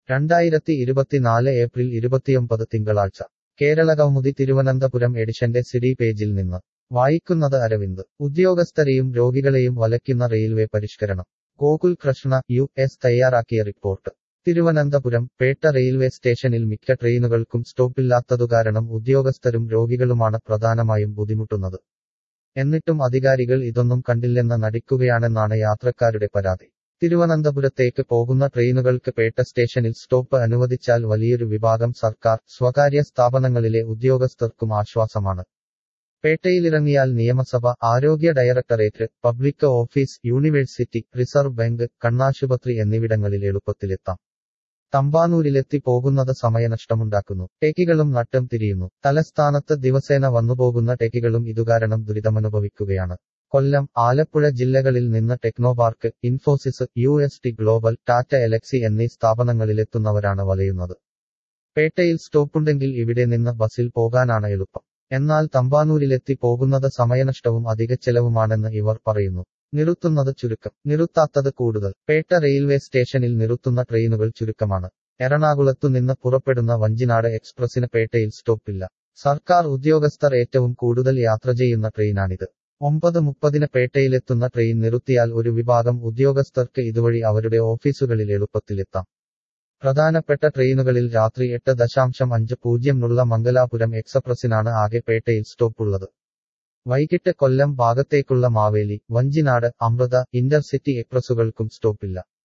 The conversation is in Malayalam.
രണ്ടായിരത്തി ഇരുപത്തിനാല് ഏപ്രിൽ ഇരുപത്തിയൊമ്പത് തിങ്കളാഴ്ച കേരളകൗമുദി തിരുവനന്തപുരം എഡിഷന്റെ സിഡി പേജിൽ നിന്ന് വായിക്കുന്നത് അരവിന്ദ് ഉദ്യോഗസ്ഥരെയും രോഗികളെയും വലയ്ക്കുന്ന റെയിൽവേ പരിഷ്കരണം ഗോകുൽ കൃഷ്ണ യു എസ് തയ്യാറാക്കിയ റിപ്പോർട്ട് തിരുവനന്തപുരം പേട്ട റെയിൽവേ സ്റ്റേഷനിൽ മിക്ക ട്രെയിനുകൾക്കും സ്റ്റോപ്പില്ലാത്തതുകാരണം ഉദ്യോഗസ്ഥരും രോഗികളുമാണ് പ്രധാനമായും ബുദ്ധിമുട്ടുന്നത് എന്നിട്ടും അധികാരികൾ ഇതൊന്നും കണ്ടില്ലെന്ന് നടിക്കുകയാണെന്നാണ് യാത്രക്കാരുടെ പരാതി തിരുവനന്തപുരത്തേക്ക് പോകുന്ന ട്രെയിനുകൾക്ക് പേട്ട സ്റ്റേഷനിൽ സ്റ്റോപ്പ് അനുവദിച്ചാൽ വലിയൊരു വിഭാഗം സർക്കാർ സ്വകാര്യ സ്ഥാപനങ്ങളിലെ ഉദ്യോഗസ്ഥർക്കും ആശ്വാസമാണ് പേട്ടയിലിറങ്ങിയാൽ നിയമസഭ ആരോഗ്യ directorate public office university reserve bank കണ്ണാശുപത്രി എന്നിവിടങ്ങളിൽ എളുപ്പത്തിലെത്താം തമ്പാനൂരിലെത്തി പോകുന്നത് സമയനഷ്ടമുണ്ടാക്കുന്നു ടെക്കികളും നട്ടം തിരിയുന്നു തലസ്ഥാനത്ത് ദിവസേന വന്നുപോകുന്ന ടെക്കികളും ഇതുകാരണം ദുരിതമനുഭവിക്കുകയാണ് കൊല്ലം ആലപ്പുഴ ജില്ലകളിൽ നിന്ന് Technopark Infosys U S T global Tata Elxsi എന്നീ സ്ഥാപനങ്ങളിലെത്തുന്നവരാണ് വലയുന്നത് പേട്ടയിൽ സ്റ്റോപ്പുണ്ടെങ്കിൽ ഇവിടെ നിന്ന് ബസിൽ പോകാനാണ് എളുപ്പം എന്നാൽ തമ്പാനൂരിലെത്തി പോകുന്നത് സമയനഷ്ടവും അധിക ചെലവുമാണെന്ന് ഇവർ പറയുന്നു നിറുത്തുന്നത് ചുരുക്കം നിറുത്താത്തത് കൂടുതൽ പേട്ട റെയിൽവേ സ്റ്റേഷനിൽ നിറുത്തുന്ന ട്രെയിനുകൾ ചുരുക്കമാണ് എറണാകുളത്തു നിന്ന് പുറപ്പെടുന്ന വഞ്ചിനാട് എക്സ്പ്രസിന് പേട്ടയിൽ സ്റ്റോപ്പില്ല സർക്കാർ ഉദ്യോഗസ്ഥർ ഏറ്റവും കൂടുതൽ യാത്ര ചെയ്യുന്ന ട്രെയിനാണിത് ഒമ്പത് മുപ്പതിന് പേട്ടയിലെത്തുന്ന ട്രെയിൻ നിർത്തിയാൽ ഒരു വിഭാഗം ഉദ്യോഗസ്ഥർക്ക് ഇതുവഴി അവരുടെ ഓഫീസുകളിൽ എളുപ്പത്തിലെത്താം പ്രധാനപ്പെട്ട ട്രെയിനുകളിൽ രാത്രി എട്ട് ദശാംശം അഞ്ച് പൂജ്യംനുള്ള മംഗലാപുരം എക്സ്പ്രസിനാണ് ആകെ പേട്ടയിൽ സ്റ്റോപ്പുള്ളത് വൈകിട്ട് കൊല്ലം ഭാഗത്തേക്കുള്ള മാവേലി വഞ്ചിനാട് അമൃത ഇന്റർസിറ്റി എക്സ്പ്രസുകൾക്കും സ്റ്റോപ്പില്ല